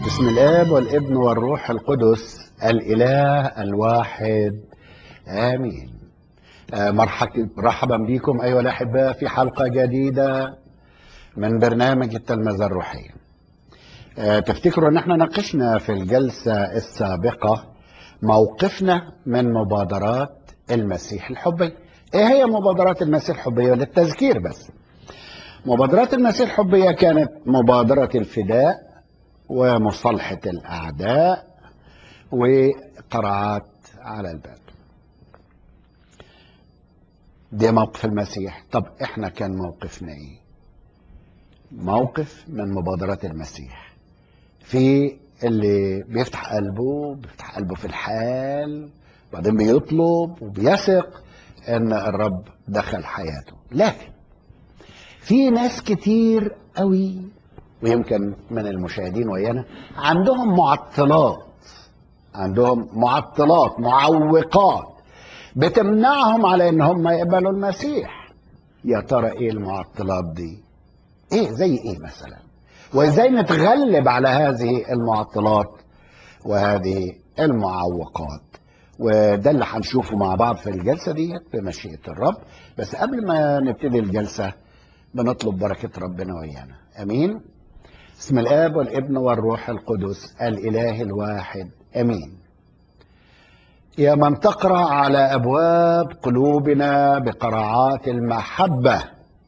بسم الاب والابن والروح القدس الاله الواحد امين آه، مرحب- مرحبا بكم ايها الاحباء في حلقه جديده من برنامج التلمذه الروحيه آه، تفتكروا ان احنا ناقشنا في الجلسه السابقه موقفنا من مبادرات المسيح الحبيه ايه هي مبادرات المسيح الحبيه للتذكير بس مبادرات المسيح الحبيه كانت مبادره الفداء ومصالحه الاعداء وقراءات على الباب ده موقف المسيح طب احنا كان موقفنا ايه موقف من مبادرات المسيح في اللي بيفتح قلبه بيفتح قلبه في الحال وبعدين بيطلب وبيثق ان الرب دخل حياته لكن في ناس كتير قوي ويمكن من المشاهدين ويانا عندهم معطلات عندهم معطلات معوقات بتمنعهم على ان هم يقبلوا المسيح يا ترى ايه المعطلات دي ايه زي ايه مثلا وازاي نتغلب على هذه المعطلات وهذه المعوقات وده اللي هنشوفه مع بعض في الجلسه ديت بمشيئه الرب بس قبل ما نبتدي الجلسه بنطلب بركه ربنا ويانا امين بسم الاب والابن والروح القدس الاله الواحد امين يا من تقرا على ابواب قلوبنا بقراعات المحبه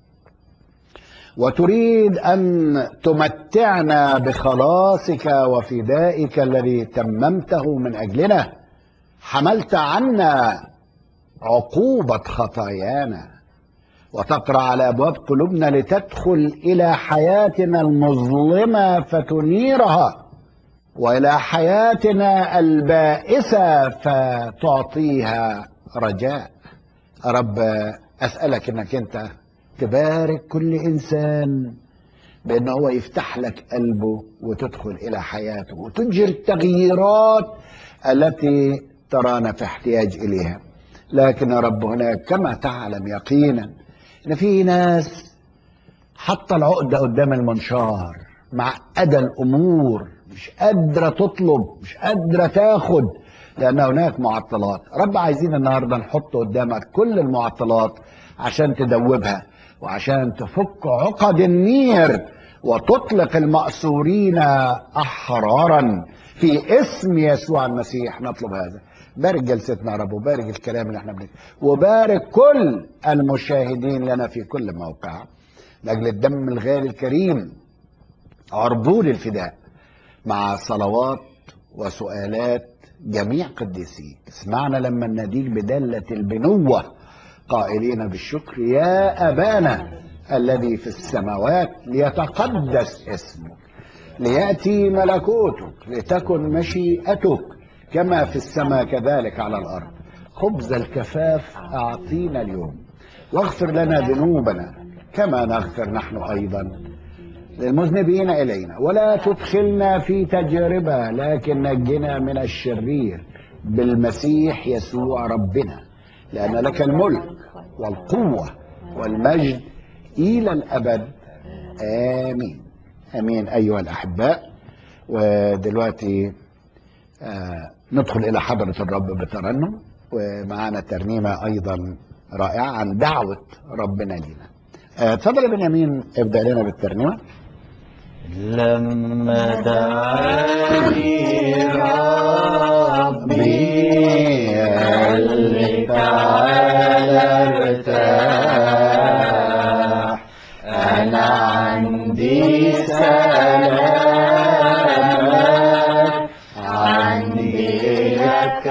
وتريد ان تمتعنا بخلاصك وفدائك الذي تممته من اجلنا حملت عنا عقوبه خطايانا وتقرا على ابواب قلوبنا لتدخل الى حياتنا المظلمه فتنيرها والى حياتنا البائسه فتعطيها رجاء رب اسالك انك انت تبارك كل انسان بان هو يفتح لك قلبه وتدخل الى حياته وتجري التغييرات التي ترانا في احتياج اليها لكن يا رب هناك كما تعلم يقينا ان في ناس حاطه العقده قدام المنشار معقده الامور مش قادره تطلب مش قادره تاخد لان هناك معطلات رب عايزين النهارده نحط قدامك كل المعطلات عشان تدوبها وعشان تفك عقد النير وتطلق المأسورين أحرارا في اسم يسوع المسيح نطلب هذا بارك جلستنا يا رب وبارك الكلام اللي احنا بنكتبه وبارك كل المشاهدين لنا في كل موقع لاجل الدم الغالي الكريم عربون الفداء مع صلوات وسؤالات جميع قديسيك اسمعنا لما نناديك بدلة البنوة قائلين بالشكر يا أبانا الذي في السماوات ليتقدس اسمك ليأتي ملكوتك لتكن مشيئتك كما في السماء كذلك على الأرض خبز الكفاف أعطينا اليوم واغفر لنا ذنوبنا كما نغفر نحن أيضا للمذنبين إلينا ولا تدخلنا في تجربة لكن نجنا من الشرير بالمسيح يسوع ربنا لأن لك الملك والقوة والمجد إلى الأبد آمين آمين أيها الأحباء ودلوقتي آه ندخل إلى حضرة الرب بترنم ومعانا ترنيمة أيضا رائعة عن دعوة ربنا لنا آه، اتفضل يا بنيامين ابدأ لنا بالترنيمة لما دعاني ربي قال لي تعالى ارتاح انا عندي سلام عندي لك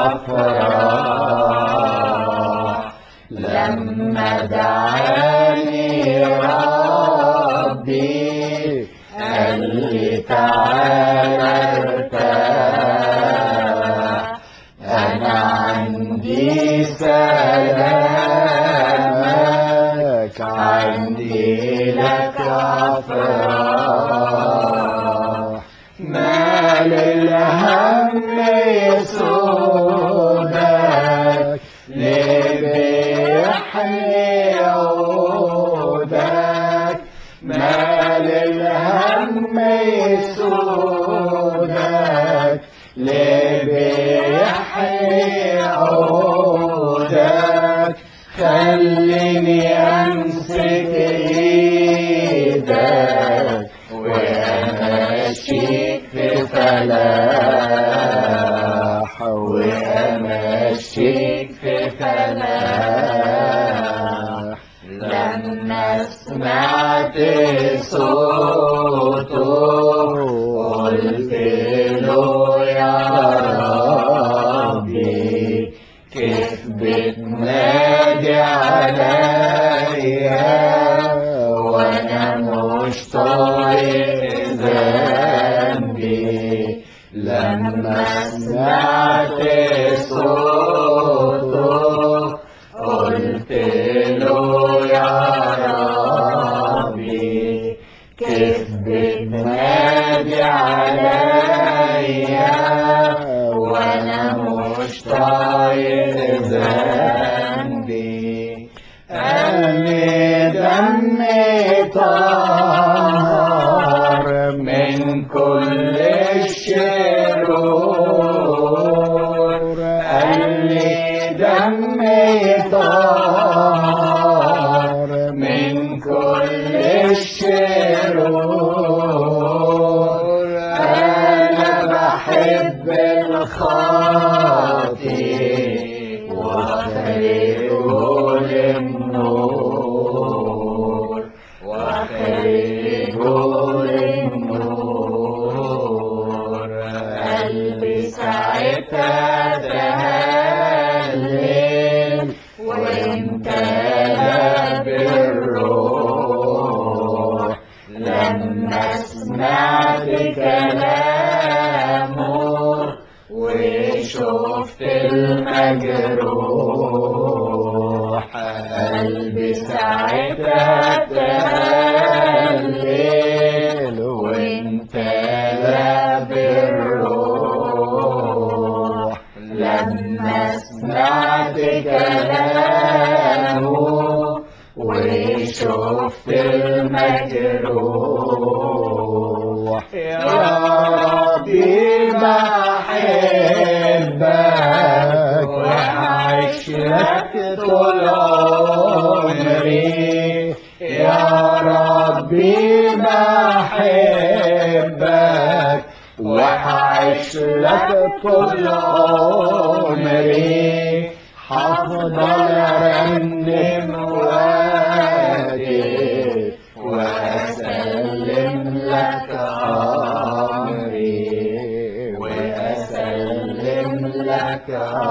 افراح لما دعاني ربي قال لي تعالى ارتاح انا عندي سلامك عندي لك افراح ما للهم يسودك ليه بيحني عودك ما للهم يسودك عودك ليه يحيي عودك خليني امسك ايدك وامشيك في فلاح وامشيك في فلاح لما سمعت صوته قلت له يا ربي كيف بتنادي عليا وانا مش طايق ذنبي لما سمعت صوته قلت له يا ربي كيف بتنادي عليا وانا مش طايق ذنبي أني دمي طهر من كل الشرور أني دمي طهر من كل الشرور أنا بحب الخاطئ وخيره للنور وخيره للنور قلبي ساعتها تهلل وامتلأ بالروح لما سمعت كلامه وشفت المجروح قلبي ساعتها تهلل وامتلأ بالروح لما سمعت كلامه وشفت المجروح يا ربي بحبك وأعيش لك طول عمري يا ربي بحبك وهعيش لك طول عمري هفضل ارنم وادي واسلم لك امري واسلم لك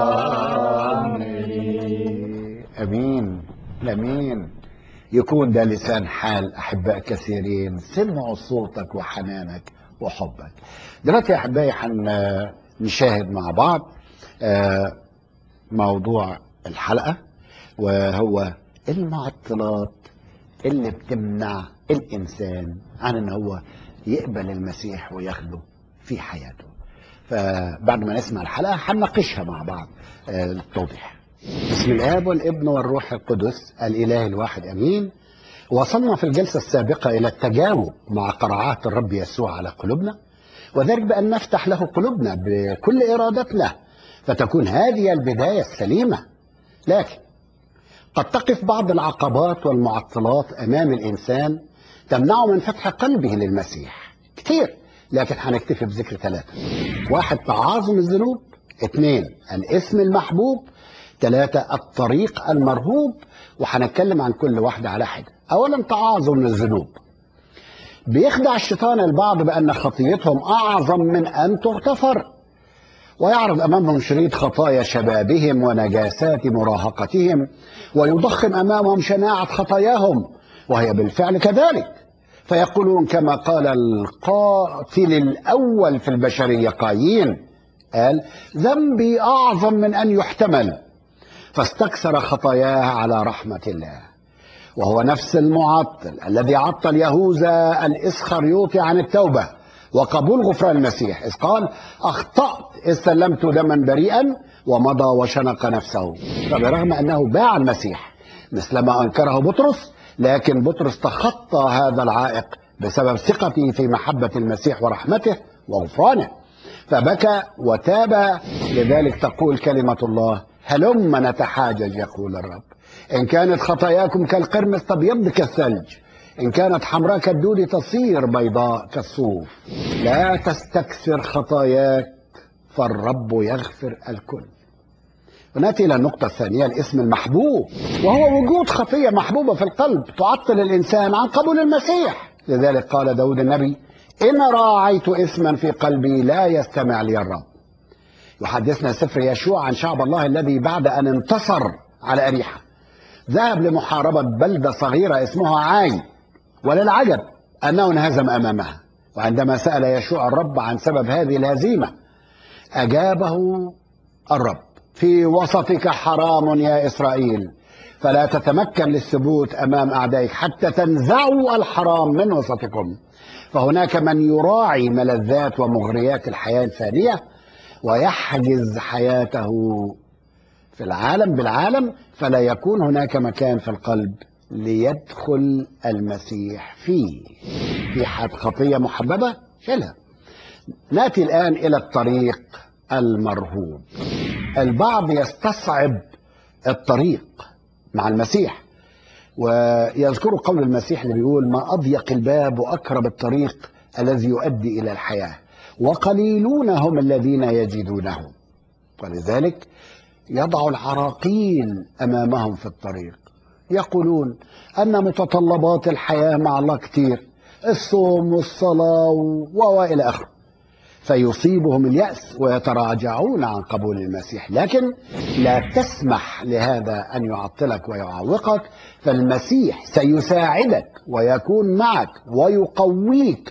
امري امين امين يكون ده لسان حال احباء كثيرين سمعوا صوتك وحنانك وحبك دلوقتي يا احبائي هنشاهد مع بعض آه، موضوع الحلقه وهو المعطلات اللي بتمنع الانسان عن ان هو يقبل المسيح وياخده في حياته فبعد ما نسمع الحلقه هنناقشها مع بعض آه، للتوضيح بسم الاب والابن والروح القدس الاله الواحد امين وصلنا في الجلسه السابقه الى التجاوب مع قرعات الرب يسوع على قلوبنا وذلك بان نفتح له قلوبنا بكل ارادتنا فتكون هذه البدايه السليمه لكن قد تقف بعض العقبات والمعطلات امام الانسان تمنعه من فتح قلبه للمسيح كتير لكن هنكتفي بذكر ثلاثه واحد تعاظم الذنوب اثنين الاسم المحبوب ثلاثة الطريق المرهوب وهنتكلم عن كل واحدة على حدة أولا تعاظم الذنوب بيخدع الشيطان البعض بأن خطيتهم أعظم من أن تغتفر ويعرض أمامهم شريط خطايا شبابهم ونجاسات مراهقتهم ويضخم أمامهم شناعة خطاياهم وهي بالفعل كذلك فيقولون كما قال القاتل الأول في البشرية قايين قال ذنبي أعظم من أن يحتمل فاستكثر خطاياه على رحمة الله وهو نفس المعطل الذي عطل يهوذا الإسخريوطي عن التوبة وقبول غفران المسيح إذ قال أخطأت إذ سلمت دما بريئا ومضى وشنق نفسه فبرغم أنه باع المسيح مثلما أنكره بطرس لكن بطرس تخطى هذا العائق بسبب ثقته في محبة المسيح ورحمته وغفرانه فبكى وتاب لذلك تقول كلمة الله هلم نتحاجج يقول الرب إن كانت خطاياكم كالقرمز تبيض كالثلج إن كانت حمراء كالدود تصير بيضاء كالصوف لا تستكثر خطاياك فالرب يغفر الكل وناتي الى النقطة الثانية الاسم المحبوب وهو وجود خطية محبوبة في القلب تعطل الانسان عن قبول المسيح لذلك قال داود النبي ان راعيت اسما في قلبي لا يستمع لي الرب يحدثنا سفر يشوع عن شعب الله الذي بعد ان انتصر على اريحة ذهب لمحاربة بلدة صغيرة اسمها عاي وللعجب انه انهزم امامها وعندما سأل يشوع الرب عن سبب هذه الهزيمة اجابه الرب في وسطك حرام يا إسرائيل فلا تتمكن للثبوت أمام أعدائك حتى تنزعوا الحرام من وسطكم فهناك من يراعي ملذات ومغريات الحياة الفانية ويحجز حياته في العالم بالعالم فلا يكون هناك مكان في القلب ليدخل المسيح فيه في حد خطية محببة شيلها ناتي الآن إلى الطريق المرهوب البعض يستصعب الطريق مع المسيح ويذكر قول المسيح اللي بيقول ما أضيق الباب وأقرب الطريق الذي يؤدي إلى الحياة وقليلون هم الذين يجدونه ولذلك يضع العراقيل أمامهم في الطريق يقولون أن متطلبات الحياة مع الله كتير الصوم والصلاة وإلى آخره فيصيبهم اليأس ويتراجعون عن قبول المسيح لكن لا تسمح لهذا أن يعطلك ويعوقك فالمسيح سيساعدك ويكون معك ويقويك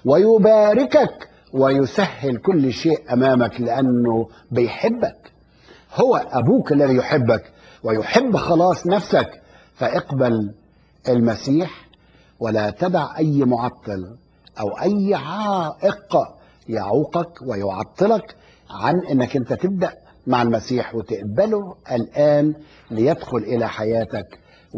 ويباركك ويسهل كل شيء أمامك لأنه بيحبك هو أبوك الذي يحبك ويحب خلاص نفسك فاقبل المسيح ولا تدع أي معطل أو أي عائق يعوقك ويعطلك عن انك انت تبدا مع المسيح وتقبله الان ليدخل الى حياتك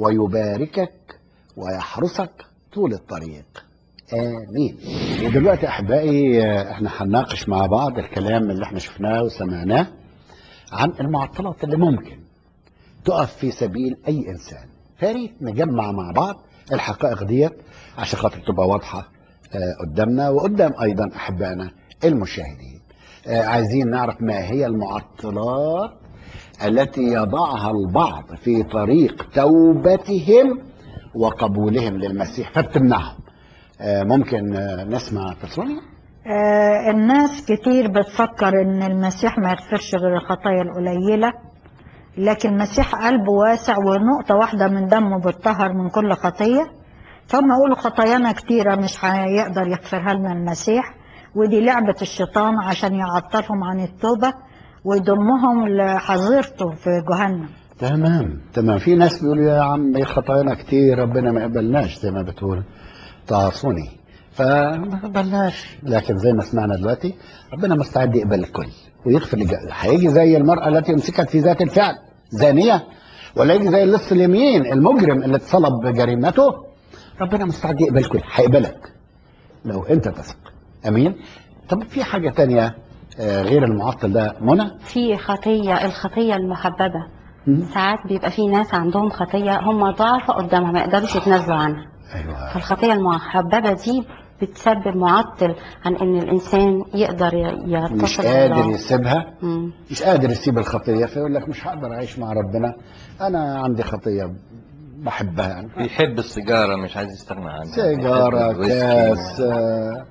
ويباركك ويحرسك طول الطريق امين ودلوقتي احبائي احنا هنناقش مع بعض الكلام اللي احنا شفناه وسمعناه عن المعطلات اللي ممكن تقف في سبيل اي انسان فريت نجمع مع بعض الحقائق ديت عشان خاطر تبقى واضحه قدامنا وقدام ايضا احبائنا المشاهدين عايزين نعرف ما هي المعطلات التي يضعها البعض في طريق توبتهم وقبولهم للمسيح فبتمنعهم ممكن نسمع تصوني آه الناس كتير بتفكر ان المسيح ما يغفرش غير الخطايا القليله لكن المسيح قلبه واسع ونقطه واحده من دمه بتطهر من كل خطيه فهم يقولوا خطايانا كتيرة مش هيقدر يغفرها لنا المسيح ودي لعبة الشيطان عشان يعطلهم عن التوبة ويضمهم لحظيرته في جهنم تمام تمام في ناس بيقولوا يا عم خطايانا كتير ربنا ما يقبلناش زي ما بتقول تعصوني فما قبلناش لكن زي ما سمعنا دلوقتي ربنا مستعد يقبل الكل ويغفر لجأ هيجي زي المرأة التي امسكت في ذات الفعل زانية ولا يجي زي اللص اليمين المجرم اللي اتصلب بجريمته ربنا مستعد يقبل الكل هيقبلك لو انت تثق امين طب في حاجه تانية غير المعطل ده منى في خطية الخطية المحببة مم. ساعات بيبقى في ناس عندهم خطية هم ضعفة قدامها ما يقدروش يتنازلوا عنها ايوه فالخطية المحببة دي بتسبب معطل عن ان الانسان يقدر ي- يتصل مش قادر بالله. يسيبها مم. مش قادر يسيب الخطيه فيقول لك مش هقدر اعيش مع ربنا انا عندي خطيه بحبها يعني بيحب السيجارة مش عايز يستغنى عنها سيجاره بيحب الويسكي. كاس آه،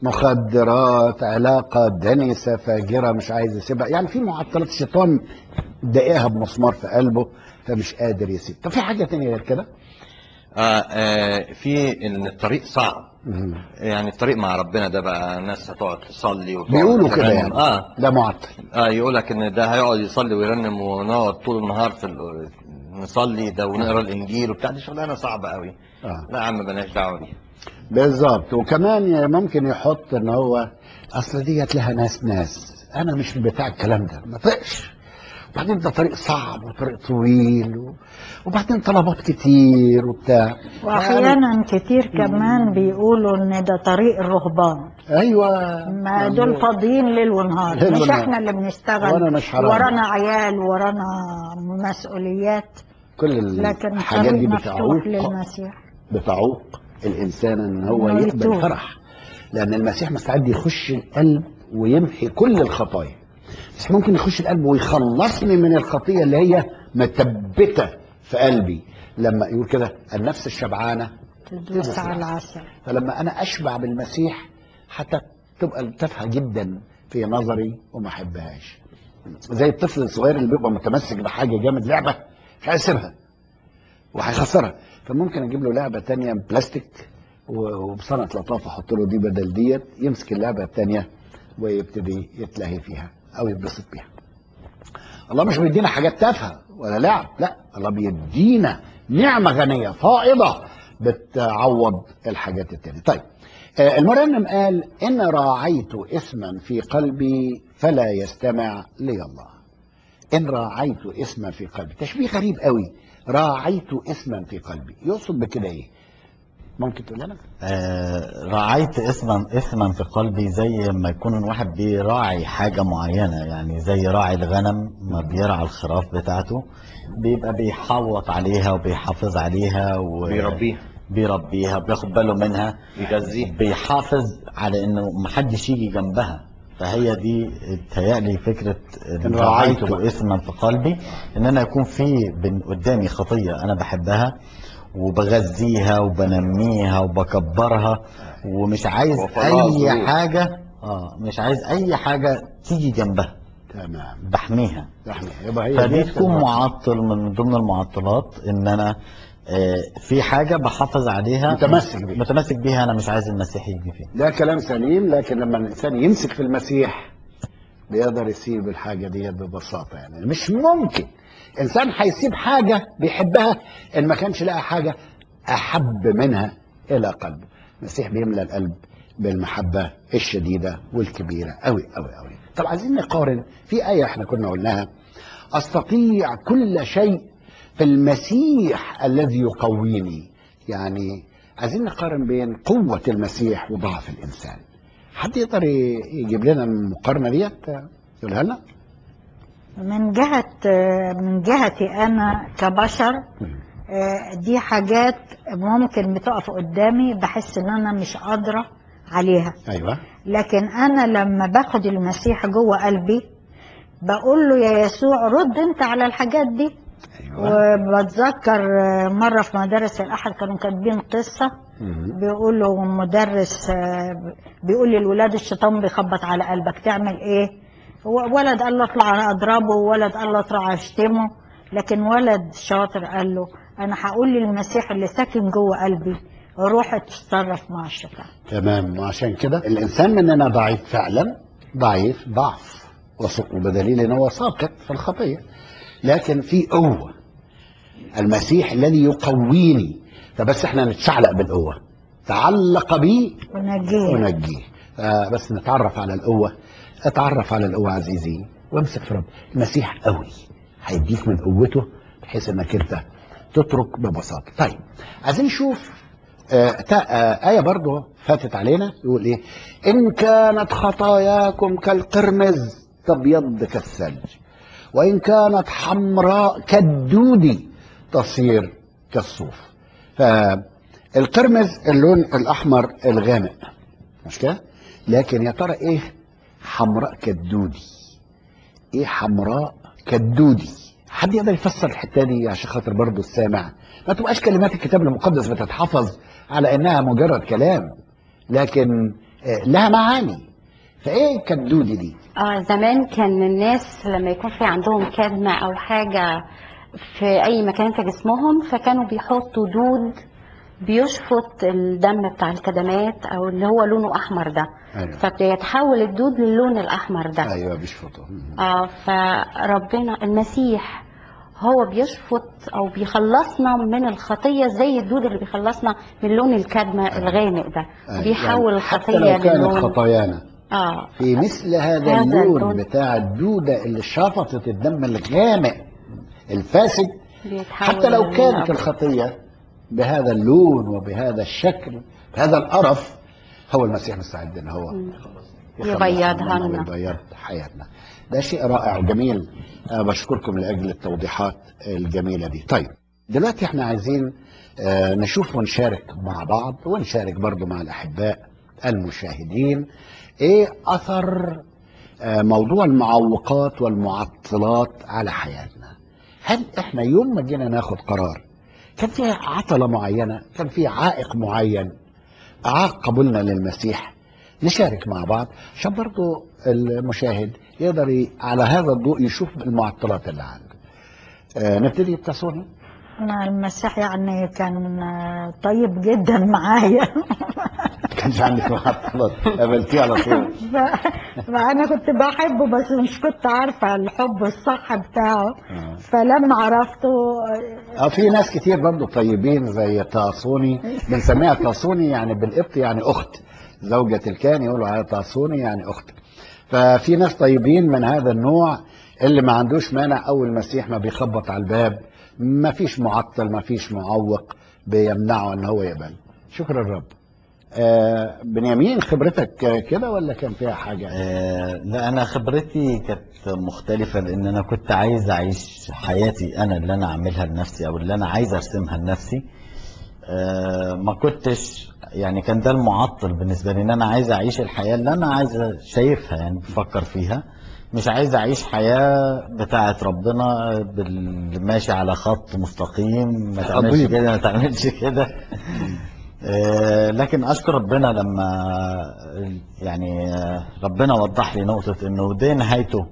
مخدرات علاقه دنسه فاجره مش عايز يسيبها يعني في معطلات الشيطان دقيقها بمسمار في قلبه فمش قادر يسيب طب في حاجه تانية غير كده آه آه في ان الطريق صعب مم. يعني الطريق مع ربنا ده بقى ناس هتقعد تصلي وتقعد بيقولوا كده ترنم. يعني اه ده معطل اه يقول لك ان ده هيقعد يصلي ويرنم ونقعد طول النهار في ال- نصلي ده ونقرا الانجيل وبتاع دي شغلانه صعبه قوي اه لا يا عم بلاش دعوه بيها بالظبط وكمان ممكن يحط ان هو اصل ديت لها ناس ناس انا مش بتاع الكلام ده ما طقش بعدين ده طريق صعب وطريق طويل و... وبعدين طلبات كتير وبتاع واحيانا كتير كمان بيقولوا ان ده طريق الرهبان ايوه ما دول فاضيين ليل ونهار ليل مش ونهار. احنا اللي بنشتغل وأنا مش حرام. ورانا عيال ورانا مسؤوليات كل لكن الحاجات دي الطريق مفتوح بتعوق للمسيح بتعوق الانسان ان هو إنه يقبل يتوب. فرح لان المسيح مستعد يخش القلب ويمحي كل الخطايا بس ممكن يخش القلب ويخلصني من الخطيه اللي هي متبته في قلبي لما يقول كده النفس الشبعانه تدوس على العسل فلما انا اشبع بالمسيح حتى تبقى تافهه جدا في نظري وما احبهاش زي الطفل الصغير اللي بيبقى متمسك بحاجه جامد لعبه مش عايز يسيبها وهيخسرها فممكن اجيب له لعبه تانية بلاستيك و- وبصنعه لطافه احط له دي بدل ديت يمسك اللعبه التانية ويبتدي يتلهي فيها او يتبسط بيها الله مش بيدينا حاجات تافهه ولا لعب لا الله بيدينا نعمه غنيه فائضه بتعوض الحاجات التانية طيب آه، المرنم قال ان راعيت اسما في قلبي فلا يستمع لي الله ان راعيت اسما في قلبي تشبيه غريب قوي راعيت اسما في قلبي يقصد بكده ايه ممكن تقول لنا آه، راعيت اسما اسما في قلبي زي ما يكون الواحد بيراعي حاجة معينة يعني زي راعي الغنم ما بيرعى الخراف بتاعته بيبقى بيحوط عليها وبيحافظ عليها و... بيربيها بيربيها بياخد باله منها يغذيها بيحافظ على انه محدش يجي جنبها فهي دي تهيألي فكرة إن إن راعيت راعيت اسما في قلبي ان انا يكون في بين قدامي خطية انا بحبها وبغذيها وبنميها وبكبرها ومش عايز وفرها اي ظروف. حاجة اه مش عايز اي حاجة تيجي جنبها تمام بحميها احنا يبقى هي فدي دي تكون معطل من ضمن المعطلات ان انا آه، في حاجة بحافظ عليها متمسك بيها. متمسك بيها انا مش عايز المسيح يجي فيها ده كلام سليم لكن لما الانسان يمسك في المسيح بيقدر يسيب الحاجه دي ببساطه يعني مش ممكن انسان هيسيب حاجه بيحبها ان ما كانش لقى حاجه احب منها الى قلبه المسيح بيملى القلب بالمحبه الشديده والكبيره قوي قوي قوي طب عايزين نقارن في ايه احنا كنا قلناها استطيع كل شيء في المسيح الذي يقويني يعني عايزين نقارن بين قوة المسيح وضعف الإنسان حد يقدر ي- يجيب لنا المقارنة ديت يقولها لنا من جهة من جهتي أنا كبشر آه، دي حاجات ممكن بتقف قدامي بحس إن أنا مش قادرة عليها أيوة لكن أنا لما باخد المسيح جوه قلبي بقول له يا يسوع رد أنت على الحاجات دي أيوة وبتذكر آه، مرة في مدارس الأحد كانوا كاتبين قصة مم. بيقولوا مدرس آه، بيقول للولاد الشيطان بيخبط على قلبك تعمل ايه و- ولد قال له اطلع اضربه وولد قال له اطلع اشتمه لكن ولد شاطر قال له انا هقول للمسيح اللي ساكن جوه قلبي روح تتصرف مع الشيطان تمام وعشان كده الإنسان مننا ضعيف فعلا ضعيف ضعف وس- وبدليل إن هو ساقط في الخطية لكن في قوة المسيح الذي يقويني فبس احنا نتشعلق بالقوة تعلق بي ونجيه ونجيه آه بس نتعرف على القوة اتعرف على القوة عزيزي وامسك في رب المسيح قوي هيديك من قوته بحيث انك انت تترك ببساطة طيب عايزين نشوف آه تا- آه آية برضو فاتت علينا يقول ايه إن كانت خطاياكم كالقرمز تبيض كالثلج وإن كانت حمراء كالدود تصير كالصوف فالقرمز اللون الأحمر الغامق مش كده لكن يا ترى ايه حمراء كالدودي ايه حمراء كالدودي حد يقدر يفسر الحته دي عشان خاطر برضه السامع ما تبقاش كلمات الكتاب المقدس بتتحفظ على انها مجرد كلام لكن آه، لها معاني فايه كالدودي دي اه زمان كان الناس لما يكون في عندهم كدمة او حاجة في اي مكان في جسمهم فكانوا بيحطوا دود بيشفط الدم بتاع الكدمات او اللي هو لونه احمر ده ايوه فبيتحول الدود للون الاحمر ده ايوه بيشفطوا اه فربنا المسيح هو بيشفط او بيخلصنا من الخطيه زي الدود اللي بيخلصنا من لون الكدمه الغامق ده أيوة. بيحول يعني حتى الخطيه لو كانت للون خطايانا اه في مثل هذا هذا اللون اللون. بتاع الدودة اللي شفطت الدم الغامق الفاسد بيتحول حتى لو كانت للأب. الخطية بهذا اللون وبهذا الشكل بهذا القرف هو المسيح مستعد ان هو مم. يخلص يبيضها منها لنا. ويبيض حياتنا ده شيء رائع وجميل أنا بشكركم لاجل التوضيحات الجميله دي طيب دلوقتي احنا عايزين آه، نشوف ونشارك مع بعض ونشارك برضو مع الاحباء المشاهدين ايه اثر آه، موضوع المعوقات والمعطلات على حياتنا هل احنا يوم ما جينا ناخد قرار كان في عطلة معينة كان في عائق معين أعاق قبولنا للمسيح نشارك مع بعض عشان برضو المشاهد يقدر ي- على هذا الضوء يشوف المعطلات اللي عنده آه نبتدي بتصوني أنا المسيح يعني كان آه، طيب جدا معايا كانش عندك معطلات قابلتيه على طول ف- فأنا كنت بحبه بس مش كنت عارفة الحب الصح بتاعه آه. فلما عرفته اه في ناس كتير برضو طيبين زي تاصوني بنسميها تاصوني يعني بالقبط يعني اخت زوجة الكان يقولوا عليها تاصوني يعني اخت ففي ناس طيبين من هذا النوع اللي ما عندوش مانع اول المسيح ما بيخبط على الباب ما فيش معطل ما فيش معوق بيمنعه ان هو يقبل شكرا الرب آه بنيامين خبرتك آه، كده ولا كان فيها حاجة آه، لا انا خبرتي كانت مختلفه لان انا كنت عايز اعيش حياتي انا اللي انا اعملها لنفسي او اللي انا عايز ارسمها لنفسي آه، ما كنتش يعني كان ده المعطل بالنسبه لي ان انا عايز اعيش الحياه اللي انا عايز شايفها يعني بفكر فيها مش عايز اعيش حياه بتاعه ربنا بال- ماشي على خط مستقيم ما تعملش عظيم. كده ما تعملش كده آه، لكن اشكر ربنا لما يعني آه، ربنا وضح لي نقطه انه دي نهايته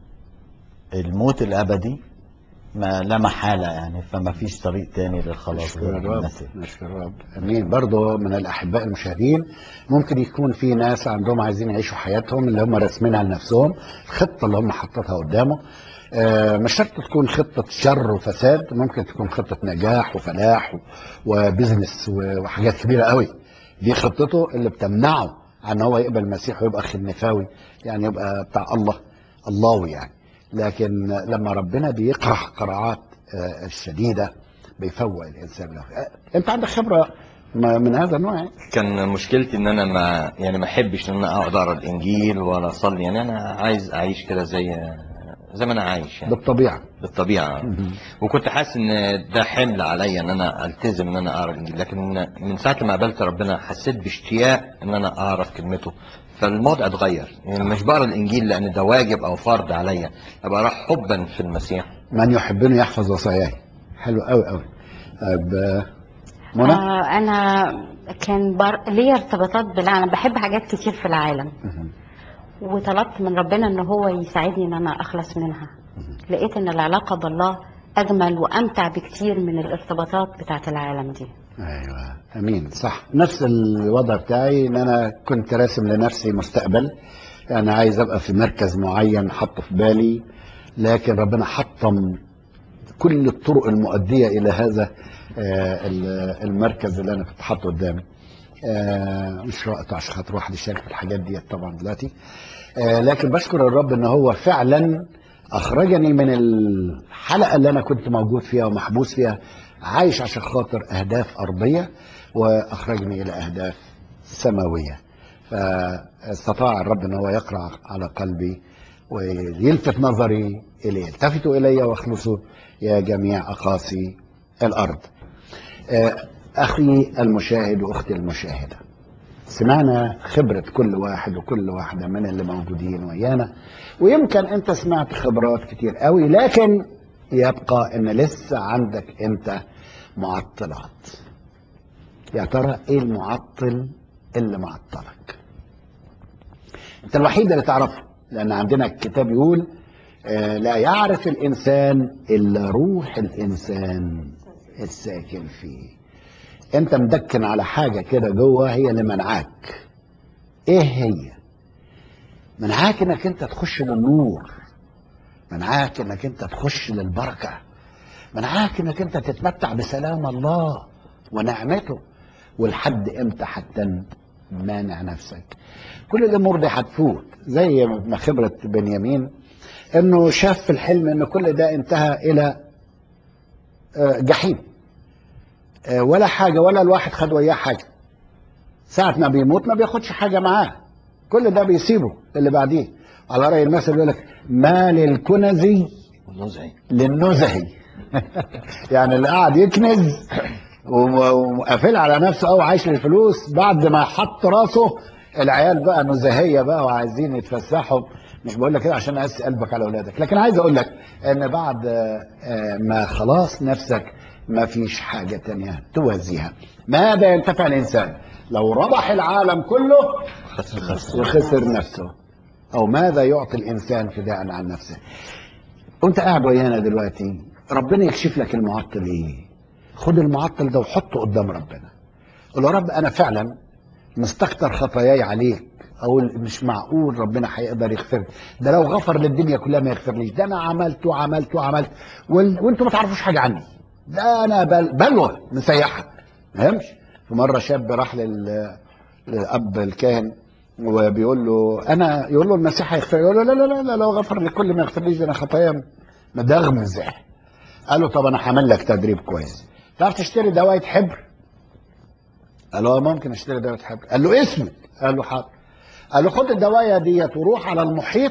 الموت الابدي ما لا محاله يعني فما فيش طريق تاني للخلاص نشكر غير الرب المسيح نشكر الرب امين برضه من الاحباء المشاهدين ممكن يكون في ناس عندهم عايزين يعيشوا حياتهم اللي هم راسمينها لنفسهم الخطه اللي هم حاططها قدامه آه، مش شرط تكون خطه شر وفساد ممكن تكون خطه نجاح وفلاح و- وبزنس و- وحاجات كبيره قوي دي خطته اللي بتمنعه عن هو يقبل المسيح ويبقى خنفاوي يعني يبقى بتاع الله اللهوي يعني لكن لما ربنا بيقرع قراعات آه، الشديده بيفوق الانسان له آه، انت عندك خبره م- من هذا النوع يعني؟ كان مشكلتي ان انا ما يعني ما احبش ان انا اقعد اقرا الانجيل ولا اصلي يعني انا عايز اعيش كده زي زي ما انا عايش يعني بالطبيعه بالطبيعه وكنت حاسس ان ده حمل عليا ان انا التزم ان انا اقرا الانجيل لكن من ساعه ما قابلت ربنا حسيت باشتياق ان انا اعرف كلمته فالوضع اتغير يعني مش بقرا الانجيل لان ده واجب او فرض عليا ابقى اقرا حبا في المسيح من يحبني يحفظ وصاياي حلو قوي قوي طيب آه، منى آه انا كان بر... ليا ارتباطات بالله انا بحب حاجات كتير في العالم مهم. وطلبت من ربنا ان هو يساعدني ان انا اخلص منها لقيت ان العلاقه بالله اجمل وامتع بكتير من الارتباطات بتاعت العالم دي ايوه امين صح نفس الوضع بتاعي ان انا كنت راسم لنفسي مستقبل يعني عايز ابقى في مركز معين حاطه في بالي لكن ربنا حطم كل الطرق المؤديه الى هذا آه، ال- المركز اللي انا كنت حاطه قدامي آه، مش وقت عشان خاطر واحد يشارك في الحاجات دي طبعا دلوقتي آه، لكن بشكر الرب ان هو فعلا اخرجني من الحلقه اللي انا كنت موجود فيها ومحبوس فيها عايش عشان خاطر اهداف ارضيه واخرجني الى اهداف سماويه فاستطاع الرب ان هو يقرا على قلبي ويلفت نظري اليه التفتوا الي واخلصوا يا جميع اقاصي الارض آه، اخي المشاهد واختي المشاهده سمعنا خبرة كل واحد وكل واحدة من اللي موجودين ويانا ويمكن انت سمعت خبرات كتير قوي لكن يبقى ان لسه عندك انت معطلات يا ترى ايه المعطل اللي معطلك انت الوحيد اللي تعرفه لان عندنا الكتاب يقول آه، لا يعرف الانسان الا روح الانسان الساكن فيه انت مدكن على حاجه كده جوه هي اللي منعاك ايه هي منعاك انك انت تخش للنور منعاك انك انت تخش للبركه منعاك انك انت تتمتع بسلام الله ونعمته ولحد امتى حتى مانع نفسك كل الامور دي هتفوت زي ما خبره بنيامين انه شاف في الحلم ان كل ده انتهى الى آه، جحيم آه، ولا حاجه ولا الواحد خد وياه حاجه ساعة ما بيموت ما بياخدش حاجة معاه كل ده بيسيبه اللي بعديه على رأي المثل يقول لك ما للكنزي والنزعي للنزهي يعني اللي قاعد يكنز وم- وقافل على نفسه او عايش للفلوس بعد ما حط راسه العيال بقى نزهيه بقى وعايزين يتفسحوا مش بقول لك كده عشان اقسي قلبك على اولادك لكن عايز اقول لك ان بعد آه، آه، ما خلاص نفسك ما فيش حاجه تانية توازيها ماذا ينتفع الانسان لو ربح العالم كله خسر خسر وخسر نفسه او ماذا يعطي الانسان فداء عن نفسه وانت قاعد ويانا دلوقتي ربنا يكشف لك المعطل ايه خد المعطل ده وحطه قدام ربنا قول يا رب انا فعلا مستكتر خطاياي عليك اقول مش معقول ربنا هيقدر يغفر لي. ده لو غفر للدنيا كلها ما يغفرليش ده انا عملت وعملت وعملت وال... وانتوا ما تعرفوش حاجه عني ده انا بل... بلوى مسيحه ما فهمش في مره شاب راح لل... للاب الكاهن وبيقول له انا يقول له المسيح هيغفر يقول له لا لا لا, لا لو غفر لكل ما يغفرليش ده انا خطايا مدغمزه قال له طب انا هعمل لك تدريب كويس تعرف تشتري دواء حبر قال له آه ممكن اشتري دواء حبر قال له اسمه قال له حاضر قال له خد الدوايه ديت وروح على المحيط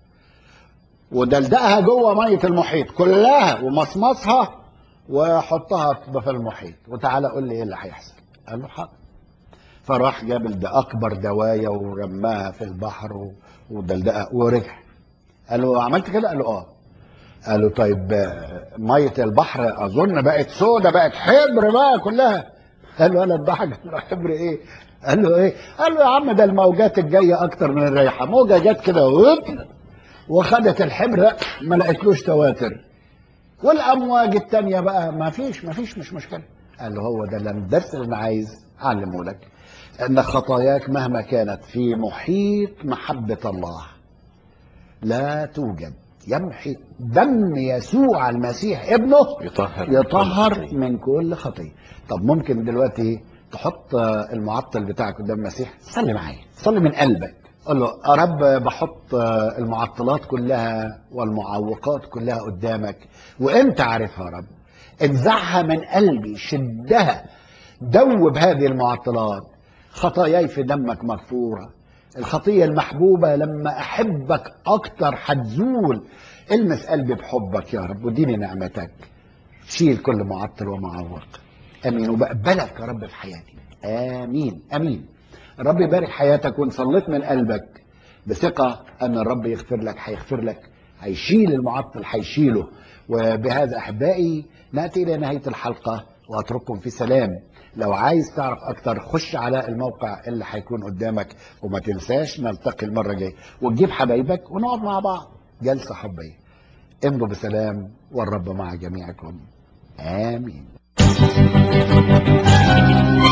ودلدقها جوه ميه المحيط كلها ومصمصها وحطها في المحيط وتعالى قول لي ايه اللي هيحصل قال له حاضر فراح جاب الد- اكبر دوايه ورماها في البحر و- ودلدقها ورجع قال له عملت كده قال له اه قال له طيب آه، ميه البحر اظن بقت سودة بقت حبر بقى كلها قال له انا الضحك قال له حبر ايه قال له ايه قال له يا عم ده الموجات الجايه اكتر من الريحه موجه جت كده ووب، وخدت الحبر ما لقيتلوش تواتر والامواج التانية بقى ما فيش ما فيش مش مشكله قال له هو ده اللي الدرس اللي انا عايز اعلمه لك ان خطاياك مهما كانت في محيط محبه الله لا توجد يمحي دم يسوع المسيح ابنه يطهر يطهر من كل خطيه طب ممكن دلوقتي تحط آه، المعطل بتاعك قدام المسيح صلي معايا صلي من قلبك قول له يا رب بحط آه، المعطلات كلها والمعوقات كلها قدامك وانت عارفها يا رب انزعها من قلبي شدها دوب هذه المعطلات خطاياي في دمك مغفوره الخطيه المحبوبه لما احبك اكتر هتزول المس قلبي بحبك يا رب وديني نعمتك شيل كل معطل ومعوق امين وبقبلك يا رب في حياتي امين امين الرب يبارك حياتك وان صليت من قلبك بثقه ان الرب يغفر لك هيغفر لك هيشيل المعطل هيشيله وبهذا احبائي ناتي الى نهايه الحلقه واترككم في سلام لو عايز تعرف اكتر خش على الموقع اللي هيكون قدامك وما تنساش نلتقي المره الجايه وتجيب حبايبك ونقعد مع بعض جلسه حبيه امضوا بسلام والرب مع جميعكم آمين